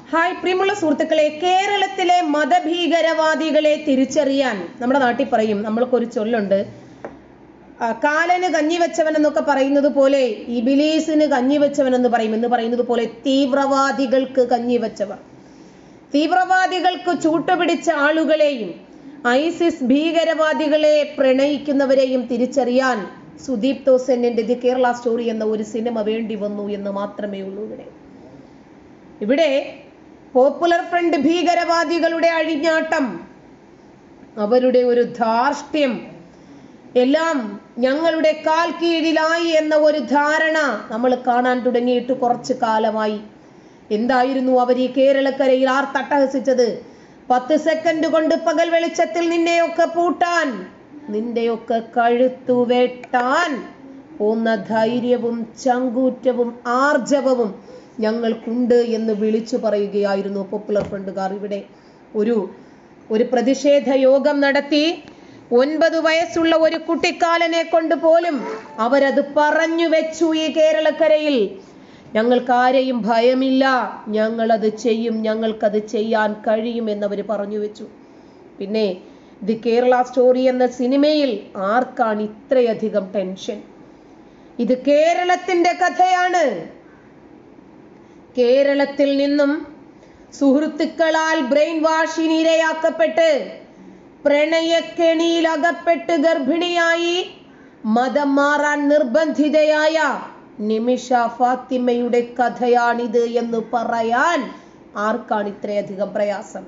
Hi പ്രിയമുള്ള സുഹൃത്തുക്കളെ കേരളത്തിലെ മതഭീകരവാദികളെ തിരിച്ചറിയാൻ നമ്മുടെ നാട്ടിൽ പറയും നമ്മൾക്കൊരു ചൊല്ലുണ്ട് ആ, കാലന് കഞ്ഞി വെച്ചവൻ എന്നൊക്കെ പറയുന്നത് പോലെ ഇബിലീസിന് കഞ്ഞി വെച്ചവൻ എന്ന് പറയും എന്ന് പറയുന്നത് പോലെ തീവ്രവാദികൾക്ക് കഞ്ഞി വെച്ചവർ തീവ്രവാദികൾക്ക് ചൂട്ടുപിടിച്ച ആളുകളെയും ഐസിസ് ഭീകരവാദികളെ പ്രണയിക്കുന്നവരെയും തിരിച്ചറിയാൻ സുദീപ് തോസെന്നിന്റെ ദി കേരള സ്റ്റോറി എന്ന ഒരു സിനിമ വേണ്ടി വന്നു എന്ന് മാത്രമേ ഉള്ളൂ ഇവിടെ ഇവിടെ പോപ്പുലർ ഫ്രണ്ട് ഭീകരവാദികളുടെ അഴിഞ്ഞാട്ടം അവരുടെ ഒരു ധാർഷ്ട്യം എല്ലാം ഞങ്ങളുടെ കാൽ കീഴിലായി എന്ന ഒരു ധാരണ നമ്മൾ കാണാൻ തുടങ്ങിയിട്ട് കുറച്ച് കാലമായി എന്തായിരുന്നു അവർ ഈ കേരളക്കരയിൽ ആർ തട്ടഹസിച്ചത് പത്ത് സെക്കൻഡ് കൊണ്ട് പകൽ വെളിച്ചത്തിൽ നിന്നെയൊക്കെ പൂട്ടാൻ നിന്റെയൊക്കെ കഴുത്തു വെട്ടാൻ പോന്ന ധൈര്യവും ചങ്കൂറ്റവും ആർജവവും ഞങ്ങൾക്കുണ്ട് എന്ന് വിളിച്ചു പറയുകയായിരുന്നു പോപ്പുലർ ഫ്രണ്ടുകാർ ഇവിടെ ഒരു ഒരു പ്രതിഷേധ യോഗം നടത്തി ഒൻപത് വയസ്സുള്ള ഒരു കുട്ടിക്കാലനെ കൊണ്ട് പോലും അവരത് പറഞ്ഞു വെച്ചു ഈ കേരളക്കരയിൽ ഞങ്ങൾക്ക് ആരെയും ഭയമില്ല ഞങ്ങളത് ചെയ്യും ഞങ്ങൾക്കത് ചെയ്യാൻ കഴിയും എന്നവർ പറഞ്ഞു വെച്ചു പിന്നെ ദി കേരള സ്റ്റോറി എന്ന സിനിമയിൽ ആർക്കാണ് ഇത്രയധികം ടെൻഷൻ ഇത് കേരളത്തിന്റെ കഥയാണ് കേരളത്തിൽ നിന്നും സുഹൃത്തുക്കളാൽ ബ്രെയിൻ വാഷിന് ഇരയാക്കപ്പെട്ട് പ്രണയക്കെണിയിൽ അകപ്പെട്ട് ഗർഭിണിയായി മതം മാറാൻ നിർബന്ധിതയായ നിമിഷ ഫാത്തിമയുടെ കഥയാണിത് എന്ന് പറയാൻ ആർക്കാണ് ഇത്രയധികം പ്രയാസം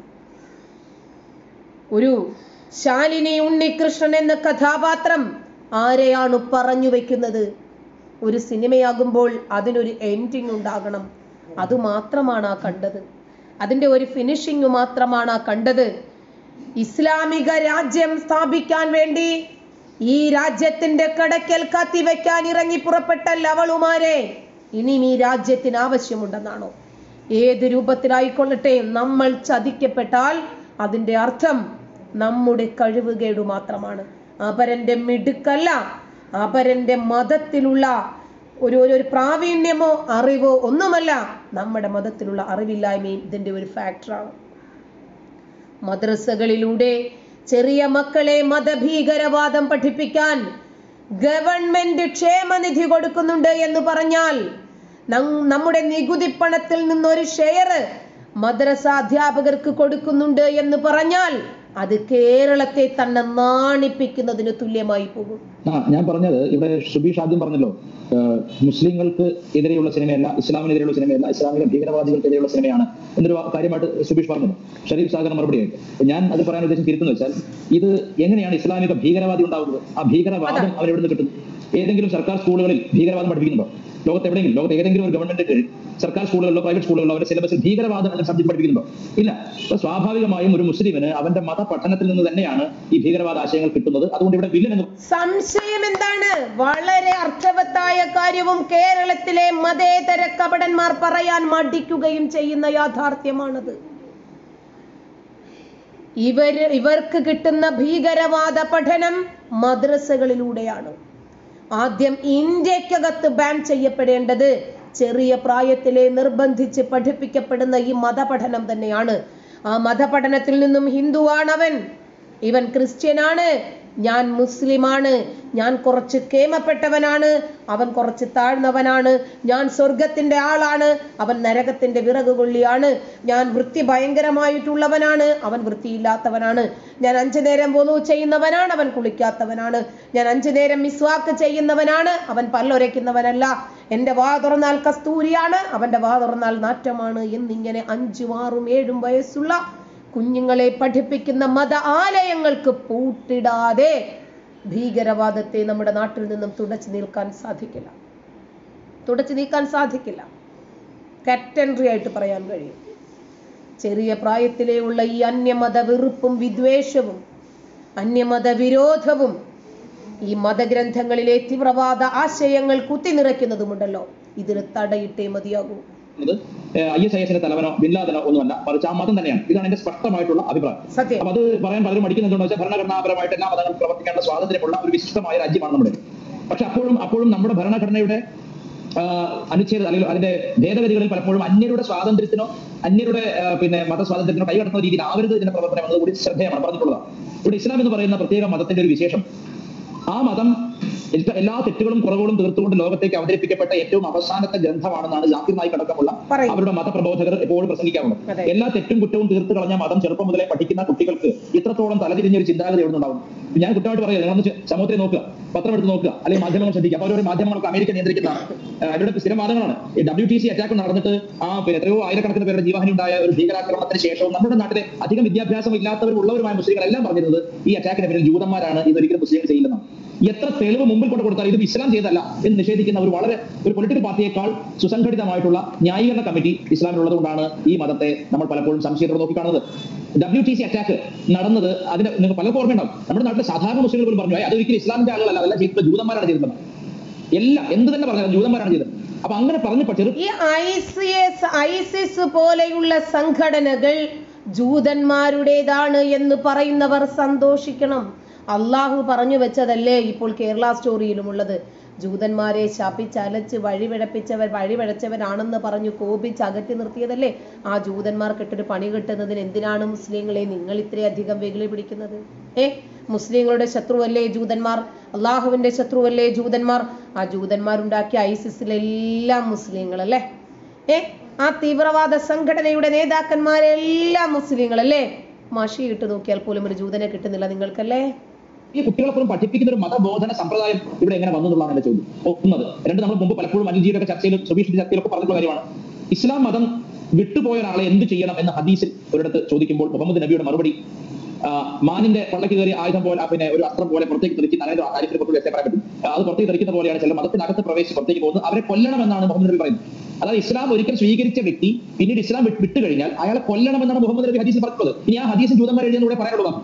ഒരു ശാലിനി ഉണ്ണികൃഷ്ണൻ എന്ന കഥാപാത്രം ആരെയാണ് പറഞ്ഞു വെക്കുന്നത് ഒരു സിനിമയാകുമ്പോൾ അതിനൊരു എൻഡിങ് ഉണ്ടാകണം അത് മാത്രമാണ് ആ കണ്ടത് അതിന്റെ ഒരു ഫിനിഷിംഗ് മാത്രമാണ് ആ കണ്ടത് ഇസ്ലാമിക രാജ്യം സ്ഥാപിക്കാൻ വേണ്ടി ഈ രാജ്യത്തിന്റെ കടക്കൽ കത്തിവെക്കാൻ ഇറങ്ങി പുറപ്പെട്ട ലവളുമാരെ ഇനിയും ഈ രാജ്യത്തിന് ആവശ്യമുണ്ടെന്നാണോ ഏത് രൂപത്തിലായിക്കൊള്ളട്ടെ നമ്മൾ ചതിക്കപ്പെട്ടാൽ അതിന്റെ അർത്ഥം നമ്മുടെ കഴിവുകേടു മാത്രമാണ് അപരന്റെ മിടുക്കല്ല അപരന്റെ മതത്തിലുള്ള ഒരു ഒരു ഒരു പ്രാവീണ്യമോ അറിവോ ഒന്നുമല്ല നമ്മുടെ മതത്തിലുള്ള അറിവില്ലായ്മയും ഇതിന്റെ ഒരു ഫാക്ടറാണ് മദ്രസകളിലൂടെ ചെറിയ മക്കളെ മതഭീകരവാദം പഠിപ്പിക്കാൻ ഗവൺമെന്റ് ക്ഷേമനിധി കൊടുക്കുന്നുണ്ട് എന്ന് പറഞ്ഞാൽ നം- നമ്മുടെ നികുതി പണത്തിൽ നിന്നൊരു ഷെയർ മദ്രസ അധ്യാപകർക്ക് കൊടുക്കുന്നുണ്ട് എന്ന് പറഞ്ഞാൽ അത് കേരളത്തെ തന്നെ നാണിപ്പിക്കുന്നതിന് തുല്യമായി പോകും ആ ഞാൻ പറഞ്ഞത് ഇവിടെ സുബീഷ് ആദ്യം പറഞ്ഞല്ലോ ഏഹ് മുസ്ലിങ്ങൾക്ക് എതിരെയുള്ള സിനിമയല്ല ഇസ്ലാമിനെതിരെയുള്ള സിനിമയല്ല ഇസ്ലാമിക ഭീകരവാദികൾക്കെതിരെയുള്ള സിനിമയാണ് എന്നൊരു വാ- കാര്യമായിട്ട് സുബീഷ് പറഞ്ഞത് ഷരീഫ് സാഗർ മറുപടിയായിട്ട് അപ്പൊ ഞാൻ അത് പറയാൻ ഉദ്ദേശം തിരുത്തുന്നത് വെച്ചാൽ ഇത് എങ്ങനെയാണ് ഇസ്ലാമിക ഭീകരവാദി ഉണ്ടാവുന്നത് ആ ഭീകരവാദം അവരെവിടെ നിന്ന് കിട്ടുന്നു ഏതെങ്കിലും സർക്കാർ സ്കൂളുകളിൽ ഭീകരവാദം പഠിപ്പിക്കുന്നുണ്ടോ ലോകത്ത് എവിടെയെങ്കിലും ലോകത്ത് ഏതെങ്കിലും ഒരു ഗവൺമെന്റ് കീഴിൽ സർക്കാർ സ്കൂളുകളിലോ പ്രൈവറ്റ് സ്കൂളുകളിലോ അവരുടെ സിലബസിൽ ഭീകരവാദം എന്ന സബ്ജക്ട് പഠിപ്പിക്കുന്നുണ്ടോ ഇല്ല അപ്പൊ സ്വാഭാവികമായും ഒരു മുസ്ലിമിന് അവന്റെ മത പഠനത്തിൽ നിന്ന് തന്നെയാണ് ഈ ഭീകരവാദ ആശയങ്ങൾ കിട്ടുന്നത് അതുകൊണ്ട് ഇവിടെ വില്ലൻ എന്ന് സംശയം എന്താണ് വളരെ അർത്ഥവത്തായ കാര്യവും കേരളത്തിലെ മതേതര കപടന്മാർ പറയാൻ മടിക്കുകയും ചെയ്യുന്ന യാഥാർത്ഥ്യമാണത് ഇവര് ഇവർക്ക് കിട്ടുന്ന ഭീകരവാദ പഠനം മദ്രസകളിലൂടെയാണ് ആദ്യം ഇന്ത്യക്കകത്ത് ബാൻ ചെയ്യപ്പെടേണ്ടത് ചെറിയ പ്രായത്തിലെ നിർബന്ധിച്ച് പഠിപ്പിക്കപ്പെടുന്ന ഈ മതപഠനം തന്നെയാണ് ആ മതപഠനത്തിൽ നിന്നും ഹിന്ദുവാണവൻ ഇവൻ ക്രിസ്ത്യനാണ് ഞാൻ മുസ്ലിമാണ് ഞാൻ കുറച്ച് കേമപ്പെട്ടവനാണ് അവൻ കുറച്ച് താഴ്ന്നവനാണ് ഞാൻ സ്വർഗത്തിന്റെ ആളാണ് അവൻ നരകത്തിന്റെ വിറക് കൊള്ളിയാണ് ഞാൻ വൃത്തി ഭയങ്കരമായിട്ടുള്ളവനാണ് അവൻ വൃത്തിയില്ലാത്തവനാണ് ഞാൻ അഞ്ചു നേരം പോന്നു ചെയ്യുന്നവനാണ് അവൻ കുളിക്കാത്തവനാണ് ഞാൻ അഞ്ചു നേരം മിസ്വാക്ക് ചെയ്യുന്നവനാണ് അവൻ പല്ലൊരയ്ക്കുന്നവനല്ല എന്റെ വാ തുറന്നാൽ കസ്തൂരിയാണ് അവന്റെ വാ തുറന്നാൽ നാറ്റമാണ് എന്നിങ്ങനെ അഞ്ചും ആറും ഏഴും വയസ്സുള്ള കുഞ്ഞുങ്ങളെ പഠിപ്പിക്കുന്ന മത ആലയങ്ങൾക്ക് പൂട്ടിടാതെ ഭീകരവാദത്തെ നമ്മുടെ നാട്ടിൽ നിന്നും തുടച്ചു നീക്കാൻ സാധിക്കില്ല തുടച്ചു നീക്കാൻ സാധിക്കില്ല കറ്റൻട്രി ആയിട്ട് പറയാൻ കഴിയും ചെറിയ പ്രായത്തിലേ ഉള്ള ഈ അന്യമത വെറുപ്പും വിദ്വേഷവും അന്യമത വിരോധവും ഈ മതഗ്രന്ഥങ്ങളിലെ തീവ്രവാദ ആശയങ്ങൾ കുത്തിനിറയ്ക്കുന്നതുമുണ്ടല്ലോ ഇതിന് തടയിട്ടേ മതിയാകൂ ഐ എസ് ഐ എസിന്റെ തലവനോ ബില്ലാദനോ ഒന്നുമല്ല മറിച്ച് ആ മതം തന്നെയാണ് ഇതാണ് എന്റെ സ്പഷ്ടമായിട്ടുള്ള അഭിപ്രായം സത്യം അപ്പൊ അത് പറയാൻ പലരും അടിക്കുന്നുണ്ടോ വെച്ചാൽ ഭരണഘടനാപരമായിട്ട് എല്ലാ മതങ്ങളും പ്രവർത്തിക്കേണ്ട സ്വാതന്ത്ര്യമുള്ള ഒരു വിശിഷ്ടമായ രാജ്യമാണ് നമ്മുടെ പക്ഷെ അപ്പോഴും അപ്പോഴും നമ്മുടെ ഭരണഘടനയുടെ ആ, അനുച്ഛേദ അല്ലെങ്കിൽ അതിന്റെ ഭേദഗതികളിൽ പലപ്പോഴും അന്യരുടെ സ്വാതന്ത്ര്യത്തിനോ അന്യരുടെ ആ, പിന്നെ മതസ്വാതന്ത്ര്യത്തിനോ കൈകടത്തുന്ന രീതിയിൽ ആവരുത് ഇതിന്റെ പ്രവർത്തനം എന്നത് കൂടി ശ്രദ്ധേയമാണ് പറഞ്ഞിട്ടുള്ളതാണ് ഇവിടെ ഇസ്ലാം എന്ന് പറയുന്ന പ്രത്യേക മതത്തിന്റെ ഒരു വിശേഷം ആ മതം എല്ലാ- എല്ലാ തെറ്റുകളും കുറവുകളും തീർത്തുകൊണ്ട് ലോകത്തേക്ക് അവതരിപ്പിക്കപ്പെട്ട ഏറ്റവും അവസാനത്തെ ഗ്രന്ഥമാണെന്നാണ് ജാക്കിർ നായിക് അടക്കമുള്ള പറയും. അവരുടെ മതപ്രബോധകർ എപ്പോഴും പ്രസംഗിക്കാറുണ്ട് അതെ. എല്ലാ തെറ്റും കുറ്റവും തീർത്ത് കളഞ്ഞ മതം ചെറുപ്പം മുതലേ പഠിക്കുന്ന കുട്ടികൾക്ക് ഇത്രത്തോളം തലതിരിഞ്ഞ ഒരു ചിന്താഗതി എവിടെ നിന്നുണ്ടാവും ഞാൻ കുറ്റമായിട്ട് പറയാം നിങ്ങളൊന്ന് സമൂഹത്തെ നോക്കുക പത്രം എടുത്ത് നോക്കുക അല്ലെങ്കിൽ മാധ്യമങ്ങൾ ശ്രദ്ധിക്കുക അപ്പോൾ ഓരോ മാധ്യമങ്ങളൊക്കെ അമേരിക്ക നിയന്ത്രിക്കുന്നതാണ് ആ, അവരുടെ സ്ഥിരം വാദങ്ങളാണ് ഈ ഡബ്ല്യു ടി സി അറ്റാക്ക് നടന്നിട്ട് ആ പിന്നെ എത്രയോ ആയിരക്കണക്കിന് പേരുടെ ജീവഹാനി ഉണ്ടായ ഒരു ഭീകരാക്രമണത്തിന് ശേഷവും നമ്മുടെ നാട്ടിലെ അധികം വിദ്യാഭ്യാസം ഇല്ലാത്തവരും ഉള്ളവരുമായ മുസ്ലിങ്ങൾ എല്ലാം പറഞ്ഞിരുന്നത് ഈ അറ്റാക്കിന് പിന്നിൽ ജൂതന്മാരാണ് ഇതൊരിക്കലും മുസ്ലിങ്ങൾ ചെയ്യില്ലെന്നാണ് എത്ര തെളിവ് മുമ്പിൽ കൊണ്ട് കൊടുത്താൽ ഇത് ഇസ്ലാം ചെയ്തല്ല എന്ന് നിഷേധിക്കുന്ന ഒരു വളരെ ഒരു പൊളിറ്റിക്കൽ പാർട്ടിയേക്കാൾ സുസംഘടിതമായിട്ടുള്ള ന്യായീകരണ കമ്മിറ്റി ഇസ്ലാമിലുള്ളത് കൊണ്ടാണ് ഈ മതത്തെ നമ്മൾ പലപ്പോഴും സംശയത്തോടെ നോക്കിക്കാണുന്നത് ഡബ്ല്യു ടി സി അറ്റാക്ക് നടന്നത് അതിന് നിങ്ങൾക്ക് പലർക്കും ഓർമ്മയുണ്ടാവും നമ്മുടെ നാട്ടിലെ സാധാരണ മുസ്ലിങ്ങൾ പോലും പറഞ്ഞു "ഏയ്, അത് ഒരിക്കലും ഇസ്ലാമിന്റെ ആളുകളല്ല അതെല്ലാം ചെയ്തത് ജൂതന്മാരാണ് ചെയ്തത് എല്ലാം എന്ത് തന്നെ പറഞ്ഞാലും ജൂതന്മാരാണ് ചെയ്തത് അപ്പൊ അങ്ങനെ പറഞ്ഞ് ചെറു ഈ ഐ സി എസ് ഐസിസ് പോലെയുള്ള സംഘടനകൾ ജൂതന്മാരുടേതാണ് എന്ന് പറയുന്നവർ സന്തോഷിക്കണം അള്ളാഹു പറഞ്ഞു വെച്ചതല്ലേ ഇപ്പോൾ കേരള സ്റ്റോറിയിലുമുള്ളത് ജൂതന്മാരെ ശപിച്ചലച്ച് വഴിപിഴപ്പിച്ചവർ വഴിപിഴച്ചവരാണെന്ന് പറഞ്ഞു കോപിച്ച് അകറ്റി നിർത്തിയതല്ലേ ആ ജൂതന്മാർക്കിട്ടൊരു പണി കിട്ടുന്നതിന് എന്തിനാണ് മുസ്ലിങ്ങളെ നിങ്ങൾ ഇത്രയധികം വെകിളി പിടിക്കുന്നത് ഏ മുസ്ലിങ്ങളുടെ ശത്രുവല്ലേ ജൂതന്മാർ അള്ളാഹുവിന്റെ ശത്രുവല്ലേ ജൂതന്മാർ ആ ജൂതന്മാരുണ്ടാക്കിയ ഐസിസിലെല്ലാം മുസ്ലിങ്ങളല്ലേ ഏ ആ തീവ്രവാദ സംഘടനയുടെ നേതാക്കന്മാരെല്ലാം മുസ്ലിങ്ങളല്ലേ മഷി ഇട്ട് നോക്കിയാൽ പോലും ഒരു ജൂതനെ കിട്ടുന്നില്ല നിങ്ങൾക്കല്ലേ ഈ കുട്ടികളെ പോലും പഠിപ്പിക്കുന്ന ഒരു മതബോധന സമ്പ്രദായം ഇവിടെ എങ്ങനെ വന്നു എന്നുള്ളതാണ് എന്റെ ചോദ്യം ഒന്നത് രണ്ട് നമ്മൾ മുമ്പ് പലപ്പോഴും അനിൽജിയുടെ ചർച്ചയിലും സുബീഷിന്റെ ചർച്ചയിലൊക്കെ പറഞ്ഞിട്ടുള്ള കാര്യമാണ് ഇസ്ലാം മതം വിട്ടുപോയ ഒരാളെ എന്ത് ചെയ്യണം എന്ന ഹദീസിൽ ഒരിടത്ത് ചോദിക്കുമ്പോൾ മുഹമ്മദ് നബിയുടെ മറുപടി ആ, മാനിന്റെ പള്ളക്ക് കയറി ആയുധം പോലെ ആ, പിന്നെ ഒരു അസ്ത്രം പോലെ പുറത്തേക്ക് തെറിച്ച് നനയുടെ കാര്യത്തിൽ കുറച്ച് വ്യക്തം പറയാൻ പറ്റും ആ, അത് പുറത്തേക്ക് തെറിക്കുന്ന പോലെയാണ് ചില മതത്തിനകത്ത് പ്രവേശിച്ച് പുറത്തേക്ക് പോകുന്നത് അവരെ കൊല്ലണമെന്നാണ് മുഹമ്മദ് നബി പറയുന്നത് അതായത് ഇസ്ലാം ഒരിക്കൽ സ്വീകരിച്ച വ്യക്തി പിന്നീട് ഇസ്ലാം വിട്ട് വിട്ട് കഴിഞ്ഞാൽ അയാളെ കൊല്ലണമെന്നാണ് മുഹമ്മദ് നബി ഹദീസിൽ പറഞ്ഞിട്ടുള്ളത് ഇനി ആ ഹദീസ് ജൂതന്മാർ എഴുതിയെന്ന് പറയാനുള്ളതാണ്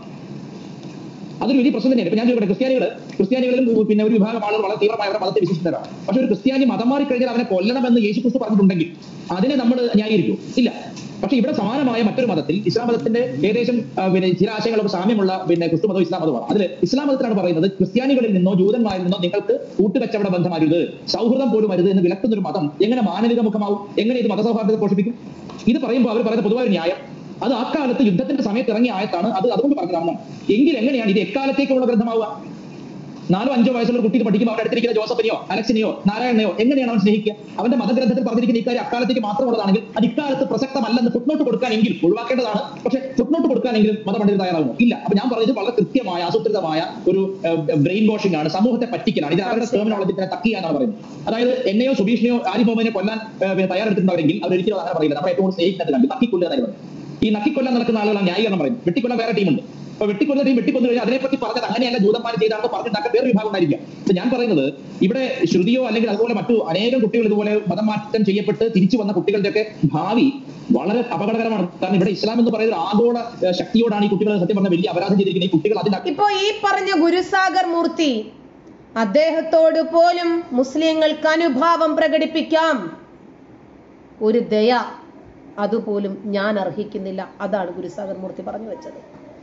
അതൊരു വലിയ പ്രശ്നം തന്നെയാണ് ഇപ്പൊ ഞാൻ ചോദിക്കട്ടെ ക്രിസ്ത്യാനികൾ ക്രിസ്ത്യാനികളിലും ഉ, പിന്നെ ഒരു വിഭാഗം ആളുകൾ വളരെ തീവ്രമായ അവരുടെ മതത്തെ വിശ്വസിക്കുന്നവരാണ് പക്ഷെ ഒരു ക്രിസ്ത്യാനി മതം മാറി കഴിഞ്ഞാൽ അവനെ കൊല്ലണമെന്ന് യേശു ക്രിസ്തു പറഞ്ഞിട്ടുണ്ടെങ്കിൽ അതിനെ നമ്മൾ ന്യായീകരിക്കും ഇല്ല പക്ഷെ ഇവിടെ സമാനമായ മറ്റൊരു മതത്തിൽ ഇസ്ലാം മതത്തിന്റെ ഏകദേശം ആ, പിന്നെ ചില ആശയങ്ങളൊക്കെ സാമ്യമുള്ള പിന്നെ ക്രിസ്തു മതവും ഇസ്ലാം മതമാണ് അതിൽ ഇസ്ലാം മതത്തിലാണ് പറയുന്നത് ക്രിസ്ത്യാനികളിൽ നിന്നോ ജൂതന്മാരിൽ നിന്നോ നിങ്ങൾക്ക് കൂട്ടുകച്ചവട ബന്ധം അരുത് സൗഹൃദം പോലും അരുത് എന്ന് വിലക്കുന്ന ഒരു മതം എങ്ങനെ മാനവിക മുഖമാവും എങ്ങനെ ഇത് മതസൗഹാർദ്ദത്തെ പോഷിപ്പിക്കും ഇത് പറയുമ്പോൾ അവർ പറയുന്ന പൊതുവായ ഒരു ന്യായം അത് അക്കാലത്ത് യുദ്ധത്തിന്റെ സമയത്ത് ഇറങ്ങിയ ആയത്താണ് അത് അതുകൊണ്ട് പറഞ്ഞതാണ് എങ്കിൽ എങ്ങനെയാണ് ഇത് എക്കാലത്തേക്കുള്ള ഗ്രന്ഥമാവുക നാലോ അഞ്ചോ വയസ്സുള്ള ഒരു കുട്ടി ഇത് പഠിക്കുമ്പോൾ അവിടെ അടുത്തിരിക്കുന്ന ജോസഫിനെയോ അലക്സിനെയോ നാരായണനെയോ എങ്ങനെയാണ് അവൻ സ്നേഹിക്കുക അവന്റെ മതഗ്രന്ഥത്തിൽ പറഞ്ഞിരിക്കുന്ന ഇക്കാര്യം അക്കാലത്തേക്ക് മാത്രമുള്ളതാണെങ്കിൽ അത് ഇക്കാലത്ത് പ്രസക്തമല്ലെന്ന് ഫുട്നോട്ട് കൊടുക്കാനെങ്കിൽ ഒഴിവാക്കേണ്ടതാണ് പക്ഷെ ഫുട്നോട്ട് കൊടുക്കാനെങ്കിലും മതപണ്ഡിതർ തയ്യാറാകുമോ ഇല്ല അപ്പൊ ഞാൻ പറഞ്ഞത് വളരെ കൃത്യമായ ആസൂത്രിതമായ ഒരു ബ്രെയിൻ വാഷിംഗ് ആണ് സമൂഹത്തെ പറ്റിക്കലാണ് ഇത് അവരുടെ ടെർമിനോളജി തന്നെ തക്കിയാന്നാണ് പറയുന്നത് അതായത് എന്നെയോ സുബീഷിനെയോ ആരിഫോമിനെ കൊല്ലാൻ ഏഹ്, പിന്നെ തയ്യാറെടുത്തിട്ടുണ്ടെങ്കിൽ അവർ ഒരിക്കലും അങ്ങനെ പറയില്ല നമ്മളെ ഏറ്റവും കൂടുതൽ സ്നേഹിക്കുന്നത് തക്കിക്കൊല്ലുക എന്നാണ് പറയുന്നത് ഈ നക്കിക്കൊല്ലാൻ നടക്കുന്ന ആളുകളാണ് ന്യായീകരണം പറയുന്നത് വെട്ടിക്കൊല്ലാൻ വേറെ ടീമുണ്ട് അപ്പൊ വെട്ടിക്കൊന്ന ടീം വെട്ടിക്കൊന്നു കഴിഞ്ഞാൽ അതിനെപ്പറ്റി പറഞ്ഞത് അങ്ങനെയല്ല ജൂതന്മാർ ചെയ്താണെന്ന് പറഞ്ഞിട്ടുണ്ടാക്കാൻ വേറെ വിഭാഗം ഉണ്ടായിരിക്കാം അപ്പൊ ഞാൻ പറയുന്നത് ഇവിടെ ശ്രുതിയോ അല്ലെങ്കിൽ അതുപോലെ മറ്റു അനേകം കുട്ടികൾ ഇതുപോലെ മതം മാറ്റം ചെയ്യപ്പെട്ട് തിരിച്ചു വന്ന കുട്ടികളുടെയൊക്കെ ഭാവി വളരെ അപകടകരമാണ് കാരണം ഇവിടെ ഇസ്ലാം എന്ന് പറയുന്ന ഒരു ആഗോള ഏഹ്, ശക്തിയോടാണ് ഈ കുട്ടികൾ സത്യം പറഞ്ഞ വലിയ അപരാധം ചെയ്തിരിക്കുന്നത് ഈ കുട്ടികൾ അതിന്റെ ഇപ്പോ ഈ പറഞ്ഞ ഗുരുസാഗർ മൂർത്തി അദ്ദേഹത്തോട് പോലും മുസ്ലിങ്ങൾക്ക് അനുഭാവം പ്രകടിപ്പിക്കാം ഒരു ദയ അതുപോലും ഞാൻ അർഹിക്കുന്നില്ല അതാണ് ഗുരുസാഗർ മൂർത്തി പറഞ്ഞു വെച്ചത്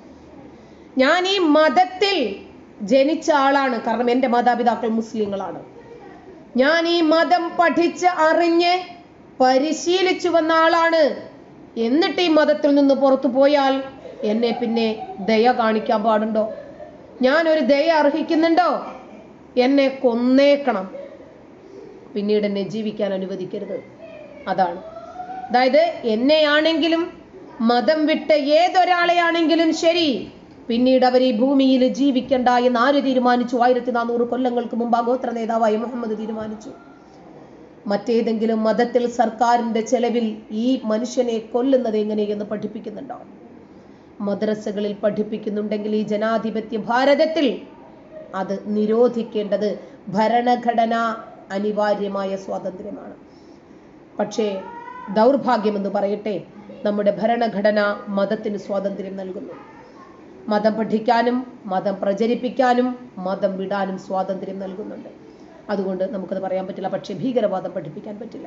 ഞാൻ ഈ മതത്തിൽ ജനിച്ച ആളാണ് കാരണം എൻ്റെ മാതാപിതാക്കൾ മുസ്ലിങ്ങളാണ് ഞാൻ ഈ മതം പഠിച്ച് അറിഞ്ഞ് പരിശീലിച്ചു വന്ന ആളാണ് എന്നിട്ട് ഈ മതത്തിൽ നിന്ന് പുറത്തു പോയാൽ എന്നെ പിന്നെ ദയ കാണിക്കാൻ പാടുണ്ടോ ഞാൻ ഒരു ദയ അർഹിക്കുന്നുണ്ടോ എന്നെ കൊന്നേക്കണം പിന്നീട് എന്നെ ജീവിക്കാൻ അനുവദിക്കരുത് അതാണ് അതായത് എന്നെയാണെങ്കിലും മതം വിട്ട ഏതൊരാളെയാണെങ്കിലും ശരി പിന്നീട് അവർ ഈ ഭൂമിയിൽ ജീവിക്കണ്ട എന്ന് ആര് തീരുമാനിച്ചു ആയിരത്തി നാനൂറ് കൊല്ലങ്ങൾക്ക് മുമ്പ് ആ ഗോത്ര നേതാവായ മുഹമ്മദ് തീരുമാനിച്ചു മറ്റേതെങ്കിലും മതത്തിൽ സർക്കാരിന്റെ ചെലവിൽ ഈ മനുഷ്യനെ കൊല്ലുന്നത് എങ്ങനെയെന്ന് പഠിപ്പിക്കുന്നുണ്ടോ മദ്രസകളിൽ പഠിപ്പിക്കുന്നുണ്ടെങ്കിൽ ഈ ജനാധിപത്യ ഭാരതത്തിൽ അത് നിരോധിക്കേണ്ടത് ഭരണഘടന അനിവാര്യമായ സ്വാതന്ത്ര്യമാണ് പക്ഷേ ദൗർഭാഗ്യമെന്ന് പറയട്ടെ നമ്മുടെ ഭരണഘടന മതത്തിന് സ്വാതന്ത്ര്യം നൽകുന്നു മതം പഠിക്കാനും മതം പ്രചരിപ്പിക്കാനും മതം വിടാനും സ്വാതന്ത്ര്യം നൽകുന്നുണ്ട് അതുകൊണ്ട് നമുക്കത് പറയാൻ പറ്റില്ല പക്ഷേ ഭീകരവാദം പഠിപ്പിക്കാൻ പറ്റില്ല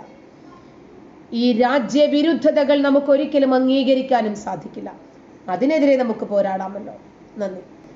ഈ രാജ്യവിരുദ്ധതകൾ നമുക്ക് ഒരിക്കലും അംഗീകരിക്കാനും സാധിക്കില്ല അതിനെതിരെ നമുക്ക് പോരാടാമല്ലോ നന്ദി